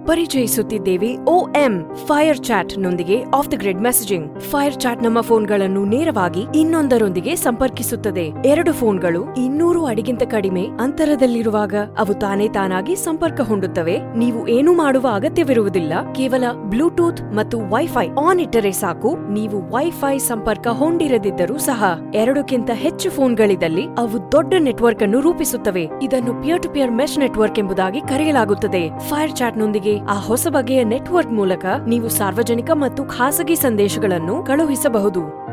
ಪರಿಚಯಿಸುತ್ತಿದ್ದೇವೆ OM fire chat ನೊಂದಿಗೆ off the grid messaging fire chat ನಮ್ಮ ಫೋನ್ಗಳನ್ನು ನೇರವಾಗಿ ಇನ್ನೊಂದರೊಂದಿಗೆ ಸಂಪರ್ಕಿಸುತ್ತದೆ ಎರಡು ಫೋನ್ಗಳು ಇನ್ನೂರು ಅಡಿಗಿಂತ ಕಡಿಮೆ ಅಂತರದಲ್ಲಿರುವಾಗ ಅವು ತಾನೇ ತಾನಾಗಿ ಸಂಪರ್ಕ ಹೊಂದುತ್ತವೆ ನೀವು ಏನು ಮಾಡುವ ಅಗತ್ಯವಿರುವುದಿಲ್ಲ ಕೇವಲ ಬ್ಲೂಟೂತ್ ಮತ್ತು ವೈಫೈ ಆನ್ ಇಟ್ಟರೆ ಸಾಕು ನೀವು ವೈಫೈ ಸಂಪರ್ಕ ಹೊಂದಿರದಿದ್ದರೂ ಸಹ ಎರಡಕ್ಕಿಂತ ಹೆಚ್ಚು ಫೋನ್ಗಳಿದ್ದಲ್ಲಿ ಅವು ದೊಡ್ಡ ನೆಟ್ವರ್ಕ್ ಅನ್ನು ರೂಪಿಸುತ್ತವೆ ಇದನ್ನು peer to peer mesh network ಎಂಬುದಾಗಿ ಕರೆಯಲಾಗುತ್ತದೆ ಫೈರ್ ಚಾಟ್ ನೊಂದಿಗೆ ಆ ಹೊಸ ಬಗೆಯ ನೆಟ್ವರ್ಕ್ ಮೂಲಕ ನೀವು ಸಾರ್ವಜನಿಕ ಮತ್ತು ಖಾಸಗಿ ಸಂದೇಶಗಳನ್ನು ಕಳುಹಿಸಬಹುದು